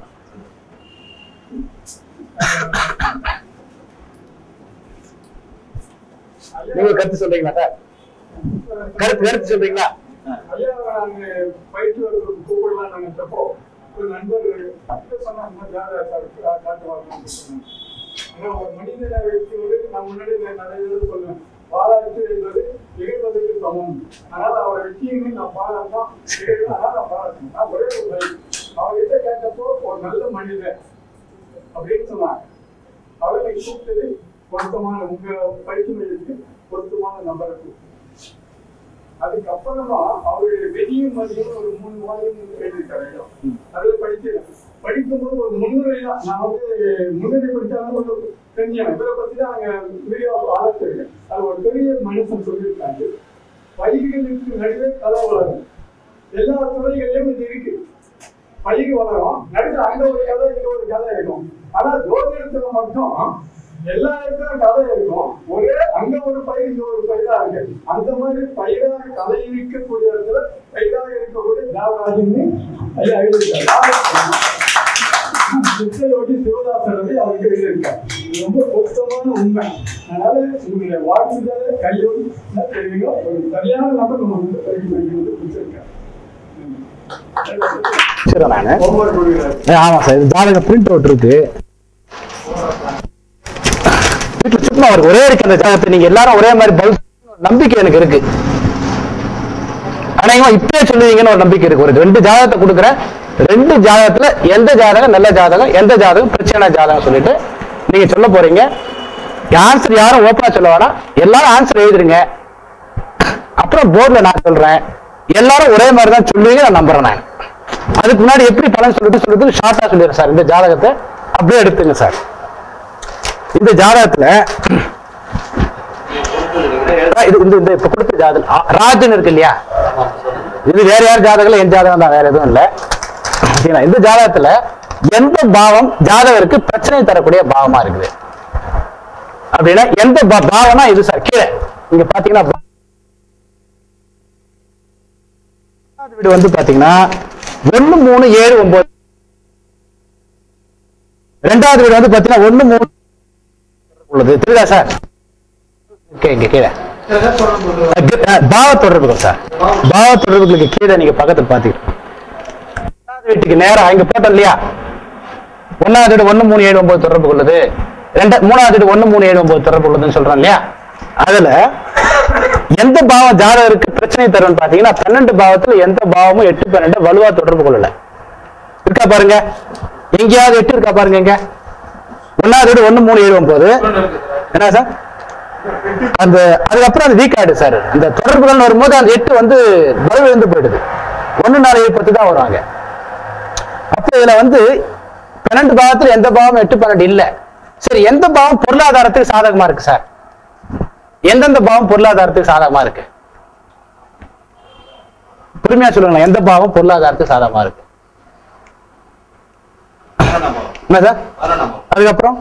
நீங்க கருத்து சொல்றீங்களா சார் கருத்து கருத்து சொல்றீங்களா ஐயா நாங்க பயிற்சி வகுப்பு கூப்பிடலாம் நினைச்சப்போ ஒரு நண்பர் அப்படி சொன்னாங்க ஜாதகத்தை காட்டுவாங்க ஆனா ஒரு மனிதனை வைத்து நான் முன்னாடி நான் நிறைய தடவை சொல்லுவேன் பாராட்டு என்பது இறைவதற்கு சமம் அதனால அவரை வச்சு நான் பாராட்டான் அதனால நான் பாராட்டணும் நான் ஒரே ஒரு வழி அவர்கிட்ட கேட்டப்போ ஒரு நல்ல மனிதன் அப்படின்னு சொன்னாங்க அவரை கூப்பிட்டது பொருத்தமான உங்க பயிற்சி மையத்துக்கு பொருத்தமான நபரை கூப்பிட்டு அதுக்கப்புறமா அவருடைய வெடியும் மதியம் ஒரு மூணு வாரம் எழுதியிருக்காரு அதுல படிச்சு படிக்கும்போது ஒரு முன்னுரை தான் நான் வந்து முன்னுரை படிச்சாலும் ஒரு தெரிஞ்சேன் இவரை பத்தி தான் அங்க வீடியோ ஆரம்பிச்சிருக்கேன் அது ஒரு பெரிய மனுஷன் சொல்லியிருக்காங்க பயிர்களுக்கு நடுவே கலை வளரும் எல்லா துறைகளிலும் இது இருக்கு பயிர் வளரும் நடுவில் அங்க ஒரு கதை இங்க ஒரு கதை இருக்கும் ஆனா ஜோதிடத்துல மட்டும் எல்லா இடத்துலயும் கதை இருக்கும் ஒரே அங்க ஒரு பயிர் இங்க ஒரு பயிரா இருக்கு அந்த மாதிரி பயிராக கதை இருக்கக்கூடிய இடத்துல பயிராக இருக்கக்கூடிய தேவராஜன் ஐயா எழுதியிருக்காரு சித்தையோடி சிவதாசன் வந்து அவருக்கு எழுதியிருக்காரு இது ரொம்ப பொருத்தமான உண்மை அதனால உங்களுடைய வாழ்த்துதல கையோடு என்ன தெரியுங்க ஒரு சரியான நபர் நம்ம வந்து பயிர் படிக்கிறது பிடிச்சிருக்காரு சரி நானு ஒவ்வொரு மொழியில ஏ, ஆமா சார் இது ஜாதக பிரிண்ட் அவுட் இருக்கு வீட்டுல சும்மா இருக்கு ஒரே இருக்கு அந்த ஜாதகத்தை நீங்க எல்லாரும் ஒரே மாதிரி பதில் சொல்லணும்னு ஒரு நம்பிக்கை எனக்கு இருக்கு ஆனா இவன் இப்பயே சொல்லுவீங்கன்னு ஒரு நம்பிக்கை இருக்கு ஒரு ரெண்டு ஜாதகத்தை கொடுக்குறேன் ரெண்டு ஜாதகத்துல எந்த ஜாதகம் நல்ல ஜாதகம் எந்த ஜாதகம் பிரச்சனை ஜாதகம் சொல்லிட்டு நீங்க சொல்ல போறீங்க ஆன்சர் யாரும் ஓப்பனா சொல்ல வேணாம் எல்லாரும் ஆன்சர் எழுதுருங்க அப்புறம் போர்டுல நான் சொல்றேன் எல்லாரும் ஒரே மாதிரி தான் சொல்லுவீங்க நான் நம்புறேன் நான் அதுக்கு முன்னாடி எப்படி பலன் சொல்லிட்டு சொல்லிட்டு ஷார்ட்டா சொல்லிடுறேன் சார் இந்த ஜாதகத்தை அப்படியே எடுத்துங்க சார் இந்த ஜாதகத்துல இது இந்த இந்த இப்ப கொடுத்த ஜாதகம் ஆ, ராஜன் இருக்கு இல்லையா இது வேற யார் ஜாதகம் இல்ல, என் ஜாதகம் தான் வேற எதுவும் இல்ல சரிங்களா? இந்த ஜாதகத்துல எந்த பாவம் ஜாதகருக்கு பிரச்சனை தரக்கூடிய பாவமா இருக்குது அப்படின்னா எந்த பா- பாவம்னா இது சார் கீழே இங்க பாத்தீங்கன்னா பா- ரெண்டாவது வீடு வந்து பாத்தீங்கன்னா ஒண்ணு மூணு ஏழு ஒன்பது ரெண்டாவது வீடு வந்து பாத்தீங்கன்னா ஒண்ணு மூணு உள்ளது தெரியுதா சார் ஓகே இங்க கீழே அஹ் பாவ தொடர்புகள் சார் பாவ தொடர்புகளுக்கு கீழே நீங்க பக்கத்துல பாத்தீங்கன்னா ரெண்டாவது வீட்டுக்கு நேரா இங்க போட்டோம் இல்லையா ஒன்னாவது வீடு ஒண்ணு மூணு ஏழு ஒன்பது தொடர்பு கொள்ளுது ரெண்டு மூணாவது வீடு ஒண்ணு மூணு ஏழு ஒன்பது தொடர்பு கொள்ளுதுன்னு சொல்றோம் இல்லையா அதுல எந்த பாவம் ஜாதகருக்கு பிரச்சனை தரும்னு பாத்தீங்கன்னா பன்னெண்டு பாவத்துல எந்த பாவமும் எட்டு பன்னெண்டு வலுவா தொடர்பு கொள்ளல இருக்கா பாருங்க எங்கேயாவது எட்டு இருக்கா பாருங்க இங்க ஒன்னாவது வீடு ஒண்ணு மூணு ஏழு ஒன்பது என்ன சார் அந்த அதுக்கப்புறம் அந்த வீக் ஆயிடுது சார் அந்த தொடர்புகள் வரும்போது அந்த எட்டு வந்து வலுவிழந்து போயிடுது ஒண்ணு நாலு ஏழு பத்து தான் வருவாங்க அப்ப இதுல வந்து பன்னெண்டு பாவத்துல எந்த பாவம் எட்டு பன்னெண்டு இல்ல சரி எந்த பாவம் பொருளாதாரத்துக்கு சாதகமா இருக்கு சார் எந்தெந்த பாவம் பொருளாதாரத்துக்கு சாதகமா இருக்கு பொறுமையா சொல்லுங்களேன் எந்த பாவம் பொருளாதாரத்துக்கு சாதகமா இருக்கு என்ன சார் அதுக்கப்புறம்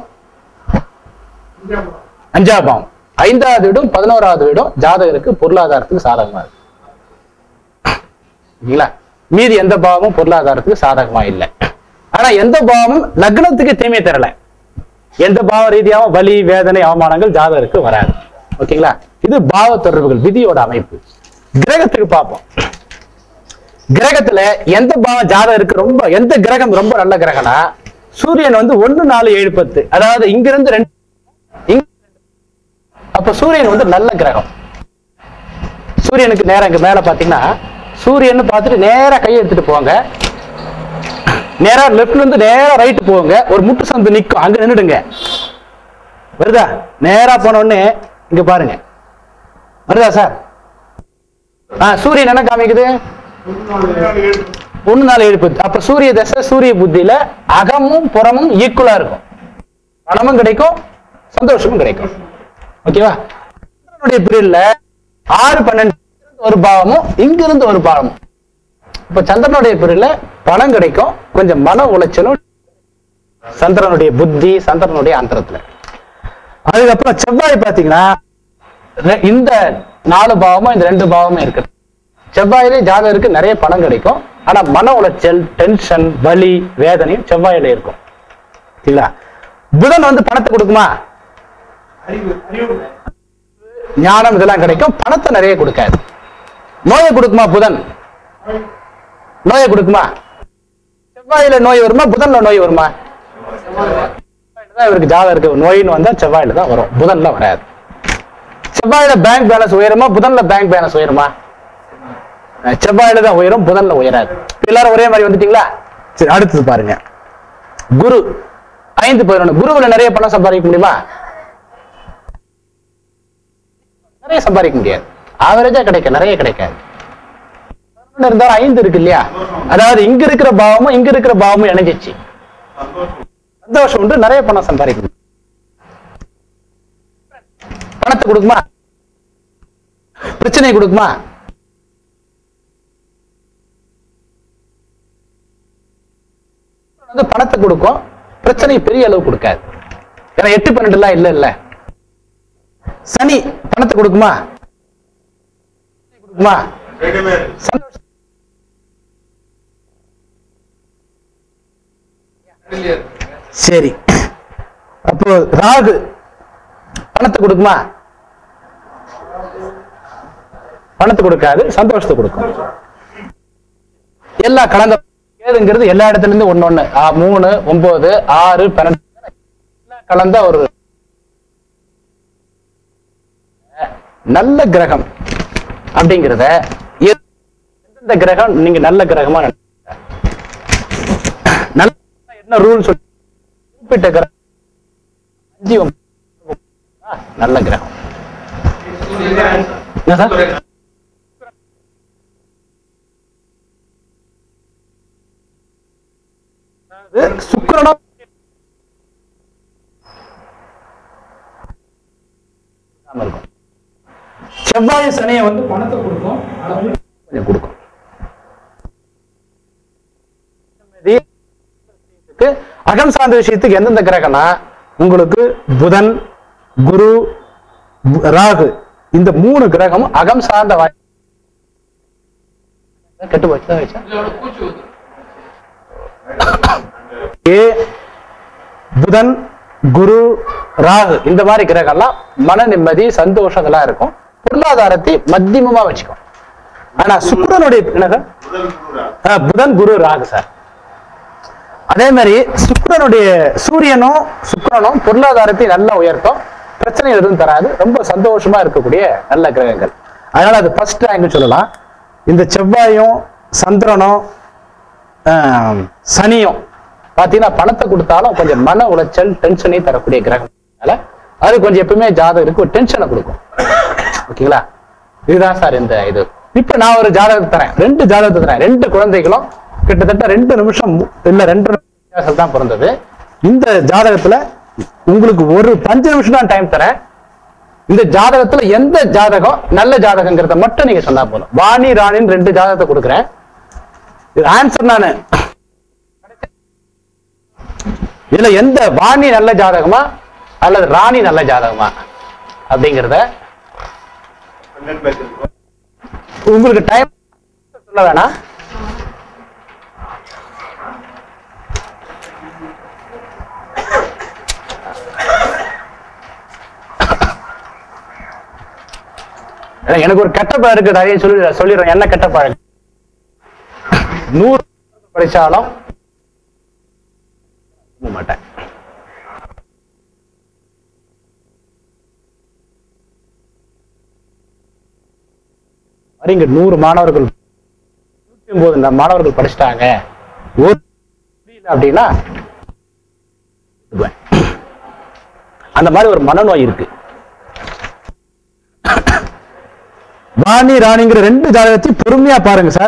அஞ்சாவது பாவம் ஐந்தாவது வீடும் பதினோராவது வீடும் ஜாதகருக்கு பொருளாதாரத்துக்கு சாதகமா இருக்கு சரிங்களா மீதி எந்த பாவமும் பொருளாதாரத்துக்கு சாதகமா இல்லை ஆனா எந்த பாவமும் லக்னத்துக்கு தீமை தரல எந்த பாவ ரீதியாவும் வலி வேதனை அவமானங்கள் ஜாதகருக்கு வராது ஓகேங்களா இது பாவ தொடர்புகள் விதியோட அமைப்பு கிரகத்துக்கு பார்ப்போம் கிரகத்துல எந்த பாவம் ஜாதகருக்கு ரொம்ப எந்த கிரகம் ரொம்ப நல்ல கிரகம்னா சூரியன் வந்து ஒண்ணு நாலு ஏழு பத்து அதாவது இங்க இருந்து ரெண்டு இங்க அப்ப சூரியன் வந்து நல்ல கிரகம் சூரியனுக்கு நேரா இங்க மேல பாத்தீங்கன்னா சூரியன் பார்த்துட்டு நேரா கை எடுத்துட்டு போங்க நேரா லெஃப்ட்ல இருந்து நேரா ரைட் போங்க ஒரு முட்டு சந்து நிக்கும் அங்க நின்னுடுங்க வருதா நேரா போன உடனே இங்க பாருங்க வருதா சார் ஆ சூரியன் என்ன காமிக்குது ஒண்ணு நாலு ஏழு பத்து அப்ப சூரிய தசை சூரிய புத்தியில அகமும் புறமும் ஈக்குவலா இருக்கும் பணமும் கிடைக்கும் சந்தோஷமும் கிடைக்கும் ஓகேவா சந்திரனுடைய பீரியட்ல ஆறு பன்னெண்டு ஒரு பாவமும் இங்க இருந்து ஒரு பாவமும் இப்ப சந்திரனுடைய பீரியட்ல பணம் கிடைக்கும் கொஞ்சம் மன உளைச்சலும் சந்திரனுடைய புத்தி சந்திரனுடைய அந்தரத்துல அதுக்கப்புறம் செவ்வாய் பாத்தீங்கன்னா ரெ- இந்த நாலு பாவமும் இந்த ரெண்டு பாவமும் இருக்கு செவ்வாயிலே ஜாதகருக்கு நிறைய பணம் கிடைக்கும் ஆனா மன உளைச்சல் டென்ஷன் வலி வேதனையும் செவ்வாயில இருக்கும் சரிங்களா புதன் வந்து பணத்தை கொடுக்குமா ஞானம் இதெல்லாம் கிடைக்கும் பணத்தை நிறைய கொடுக்காது நோயை கொடுக்குமா புதன் நோயை கொடுக்குமா செவ்வாயில நோய் வருமா புதன்ல நோய் வருமா செவ்வாயில தான் இவருக்கு ஜாதகம் இருக்கு நோயின்னு வந்தா செவ்வாயில தான் வரும் புதன்ல வராது செவ்வாயில பேங்க் பேலன்ஸ் உயருமா புதன்ல பேங்க் பேலன்ஸ் உயருமா அஹ் செவ்வாயில தான் உயரும் புதன்ல உயராது இப்ப எல்லாரும் ஒரே மாதிரி வந்துட்டீங்களா சரி அடுத்தது பாருங்க குரு ஐந்து பதினொன்று குருவுல நிறைய பணம் சம்பாதிக்க முடியுமா நிறைய சம்பாதிக்க முடியாது ஆவரேஜா கிடைக்கும் நிறைய கிடைக்காது பதினொன்னு இருந்தாலும் ஐந்து இருக்கு இல்லையா அதாவது இங்க இருக்கிற பாவமும் இங்க இருக்கிற பாவமும் இணைஞ்சிச்சு சந்தோஷம் உண்டு நிறைய பணம் சம்பாதிக்க முடியும் பணத்தை கொடுக்குமா பிரச்சனை கொடுக்குமா வந்து பணத்தை கொடுக்கும் பிரச்சனை பெரிய அளவு கொடுக்காது ஏன்னா எட்டு பன்னெண்டுலாம் இல்ல இல்ல சனி பணத்தை கொடுக்குமா கொடுக்குமா சந்தோஷம் சரி அப்போ ராகு பணத்தை கொடுக்குமா பணத்தை கொடுக்காது சந்தோஷத்தை கொடுக்கும் எல்லாம் கலந்த கேதுங்கிறது எல்லா இடத்துல இருந்து ஒண்ணு ஒண்ணு ஆ, மூணு ஒன்பது ஆறு பன்னெண்டு எல்லாம் கலந்த ஒரு நல்ல கிரகம் அப்படிங்கிறத எ- எந்தெந்த கிரகம் நீங்க நல்ல கிரகமா நினைக்கிறீங்க? நல்ல என்ன ரூல் சொல்லி குறிப்பிட்ட கிரகம் அஞ்சு ஒன்பது, ஆ, நல்ல கிரகம் என்ன சார் சுக்கிரனும் இல்லாம இருக்கும் செவ்வாய் சனியை வந்து பணத்தை கொடுக்கும் ஆனா உங்களுக்கு கொஞ்சம் கொடுக்கும் இதுக்கு அகம் சார்ந்த விஷயத்துக்கு எந்தெந்த கிரகம்னா உங்களுக்கு புதன் குரு பு- ராகு இந்த மூணு கிரகமும் அகம் சார்ந்த வாய் கெட்டு போச்சு தான் வச்சா ஏ புதன் குரு ராகு இந்த மாதிரி கிரகம்லாம் மன நிம்மதி சந்தோஷம் இதெல்லாம் இருக்கும் பொருளாதாரத்தை மத்தியமமா வச்சுக்கும் ஆனா சுக்கிரனுடைய என்னங்க முதல் குருரா ஆ, புதன் குரு ராகு சார் அதே மாதிரி சுக்கிரனுடைய சூரியனும் சுக்கிரனும் பொருளாதாரத்தை நல்லா உயர்த்தும் பிரச்சனை எதுவும் தராது ரொம்ப சந்தோஷமா இருக்கக்கூடிய நல்ல கிரகங்கள் அதனால அது ஃபர்ஸ்ட் ரேங்க் சொல்லலாம் இந்த செவ்வாயும் சந்திரனும் ஆம், சனியும் பார்த்தீங்கன்னா பணத்தை கொடுத்தாலும் கொஞ்சம் மன உளைச்சல் டென்ஷனே தரக்கூடிய கிரகம் அதனால அது கொஞ்சம் எப்பவுமே ஜாதகருக்கு ஒரு டென்ஷனை கொடுக்கும் ஓகேங்களா இதுதான் சார் இந்த இது இப்ப நான் ஒரு ஜாதகத்தை தரேன் ரெண்டு ஜாதகத்தை தரேன் ரெண்டு குழந்தைகளும் கிட்டத்தட்ட ரெண்டு நிமிஷம் மு- இல்ல ரெண்டு நிமிஷம் வித்தியாசம் தான் பிறந்தது இந்த ஜாதகத்துல உங்களுக்கு ஒரு பஞ்சு நிமிஷம் தான் டைம் தரேன் இந்த ஜாதகத்துல எந்த ஜாதகம் நல்ல ஜாதகங்கிறத மட்டும் நீங்க சொன்னா போதும் வாணி ராணின்னு ரெண்டு ஜாதகத்தை கொடுக்குறேன் இது ஆன்சர் நானு இதுல எந்த வாணி நல்ல ஜாதகமா அல்லது ராணி நல்ல ஜாதகமா அப்படிங்கிறத கொஞ்சம் பேசிருக்கோம் உங்களுக்கு டைம் சொல்ல வேணாம் ஏன்னா, எனக்கு ஒரு கெட்ட பழக்கம் இருக்குது அதையும் சொல்லி சொல்லிடுறேன் என்ன கெட்ட பழக்கம் நூறு படிச்சாலும் நம்ப மாட்டேன் மாதிரி இங்க நூறு மாணவர்கள் நூத்தி ஒன்பது ந- மாணவர்கள் படிச்சிட்டாங்க ஒரு புரியல அப்படின்னா விடுவேன். அந்த மாதிரி ஒரு மனநோய் இருக்கு வாணி ராணிங்கிற ரெண்டு ஜாதகத்தையும் பொறுமையா பாருங்க சார்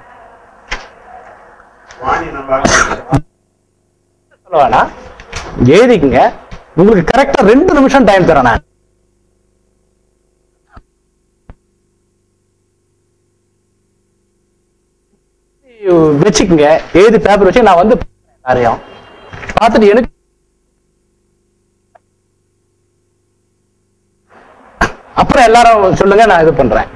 வாணி நம்ம சொல்ல வேணாம் எழுதிக்குங்க உங்களுக்கு கரெக்டா ரெண்டு நிமிஷம் டைம் தரேன் நான் வச்சுக்கோங்க எழுதி பேப்பர் வச்சு நான் வந்து எல்லாரையும் பார்த்துட்டு எனக்கு அப்புறம் எல்லாரும் சொல்லுங்க நான் இது பண்றேன்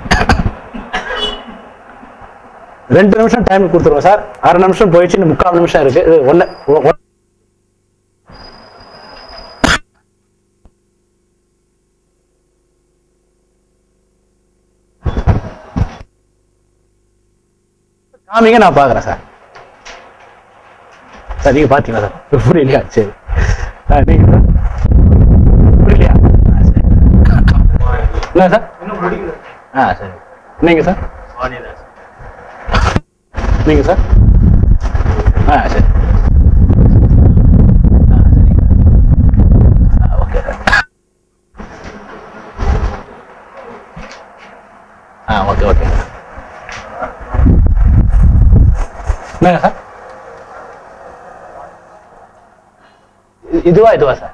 ரெண்டு நிமிஷம் டைம் கொடுத்துருவோம் சார் அரை நிமிஷம் போயிடுச்சு இன்னும் முக்கால் நிமிஷம் இருக்கு இது ஒண்ணு ஒ- ஒ- காமிங்க நான் பாக்குறேன் சார் சார் நீங்க பாத்தீங்களா சார் புரியலையா சரி ஆ, நீங்க சார் புரியலையா ஆ, சரி என்ன சார் ஆ சரி நீங்க சார் வாணிதாஸ் நீங்க சார் ஆ சரி ஆ சரிங்க ஆ ஓகே சார் ஆ ஓகே ஓகே என்னங்க சார் இ- இதுவா இதுவா சார்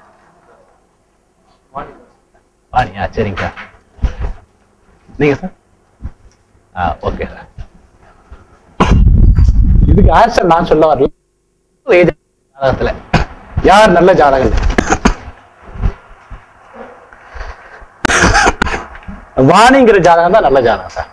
வாணியா சரிங்க சார் நீங்க சார் ஆ ஓகே சார் இதுக்கு ஆன்சர் நான் சொல்ல வரல ஏது ஜாதகத்துல யார் நல்ல ஜாதகம் வாணிங்கிற ஜாதகம் தான் நல்ல ஜாதகம் சார்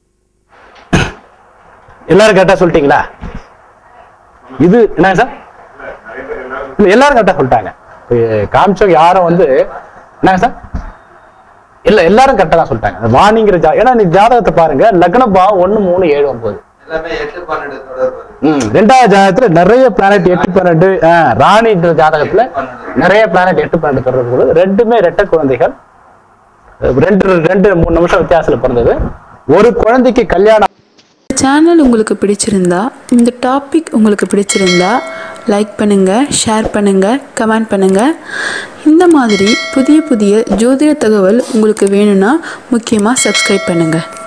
எல்லாரும் கரெக்டா சொல்லிட்டீங்களா இது என்ன சார் நிறைய பேர் எல்லாரும் இல்ல, எல்லாரும் கரெக்டா சொல்லிட்டாங்க இப்ப காமிச்சவங்க யாரும் வந்து என்ன சார் இல்ல எல்லாரும் கரெக்டா தான் சொல்லிட்டாங்க அந்த வாணிங்கிற ஜா ஏன்னா நீ ஜாதகத்தை பாருங்க லக்ன பாவம் ஒண்ணு மூணு ஏழு ஒன்பது எல்லாமே எட்டு பன்னெண்டு தொடர்பு இருக்கு. ம், ரெண்டாவது ஜாதகத்துல நிறைய பிளானட் எட்டு பன்னெண்டு ஆ, ராணின்ற ஜாதகத்துல நிறைய பிளானட் எட்டு பன்னெண்டு தொடர்பு கொள்ளுது ரெண்டுமே ரெட்டை குழந்தைகள் ரெண்டு ரெண்டு மூணு நிமிஷம் வித்தியாசத்துல பிறந்தது ஒரு குழந்தைக்கு கல்யாணம் இந்த சேனல் உங்களுக்கு பிடிச்சிருந்தா இந்த டாபிக் உங்களுக்கு பிடிச்சிருந்தா லைக் பண்ணுங்கள் ஷேர் பண்ணுங்கள் கமெண்ட் பண்ணுங்கள் இந்த மாதிரி புதிய புதிய ஜோதிட தகவல் உங்களுக்கு வேணும்னா முக்கியமாக சப்ஸ்கிரைப் பண்ணுங்கள்